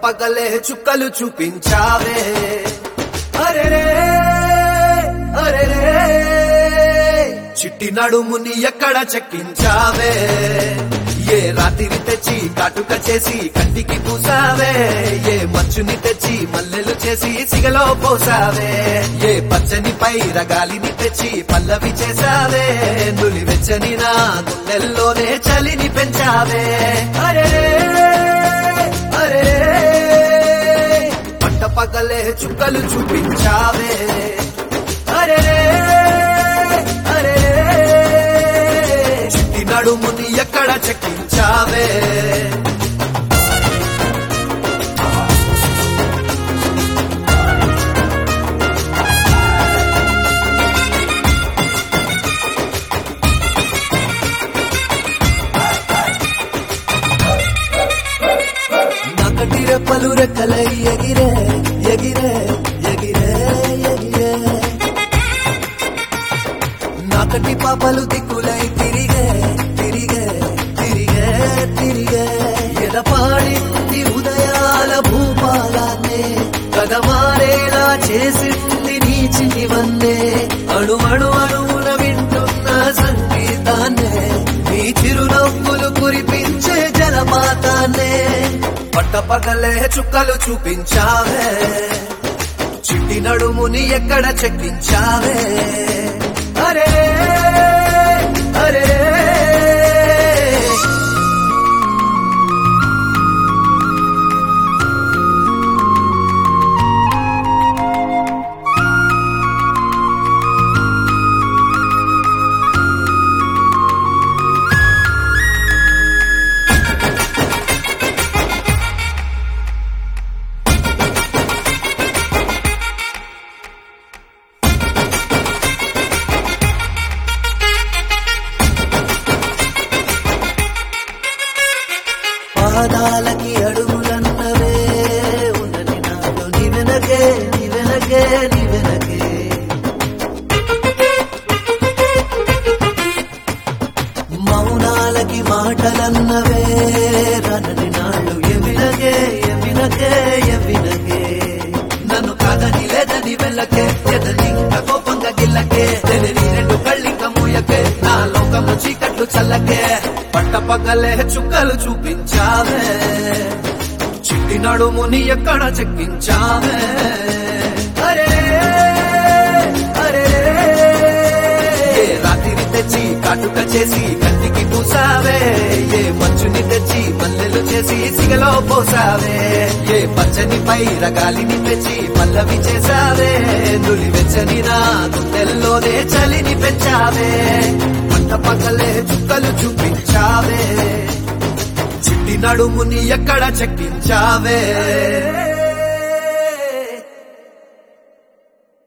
పగలే చుక్కలు చూపించావే అరే రే, అరే రే, చిట్టి నడుముని ఎక్కడ చెక్కించావే ఏ రాత్రి తెచ్చి కాటుక చేసి కంటికి పూసావే ఏ మంచుని తెచ్చి మల్లెలు చేసి సిగలో పోసావే ఏ పచ్చని పైర గాలిని తెచ్చి పల్లవి చేసావే నులి వెచ్చని నా గుండెల్లోనే చలిని పెంచావే అరే అరే పట్ట పగలే చుక్కలు చూపించావే అరే అరే చిట్టి నడుముని ఎక్కడ చెక్కించావే నకటి రెప్పలు రెక్కలై ఎగిరే ఎగిరే ఎగిరే ఎగిరే నాకటి పాపలు దిక్కులై తిరిగే తిరిగే తిరిగే తిరిగే ఎదపాడింది ఉదయాల భూపాలాన్నే కదమారేలా చేసింది నీ చిటివన్నే అణు అణు అణువున వింటున్న సంగీతాన్నే నీ చిరునవ్వులు కురిపించే జలపాతాన్నే పట్టపగలే చుక్కలు చూపించావే చిట్టి నడుముని ఎక్కడ చెక్కించావే అరే అరే పాదాలకి అడుగులన్నవే ఉన్నది నాలో నీ వెనకే నీ వెనకే నీ వెనకే మౌనాలకి మాటలన్నవే రనని నాళ్ళు ఎవినగే ఎవినగే ఎవినగే నన్ను కాదని లేదని వెళ్ళకే ఎదలింక కోపంగా గిల్లకే తెలని రెండు కళ్ళింక మూయకే నా లోకము చీకట్లు చల్లకే పట్ట పగలే చుక్కలు చూపించావే చిట్టి నడుముని ఎక్కడ చెక్కించావే అరే అరే ఏ రాత్రి తెచ్చి కాటుక చేసి కంటికి పూసావే ఏ మంచుని తెచ్చి మల్లెలు చేసి సిగలో పోసావే ఏ పచ్చని పైర గాలిని తెచ్చి పల్లవి చేసావే నులి వెచ్చని నా గుండెల్లోనే చలిని పెంచావే పంట పగలే చుక్కలు చూపించావే చిట్టి నడుముని ఎక్కడ చెక్కించావే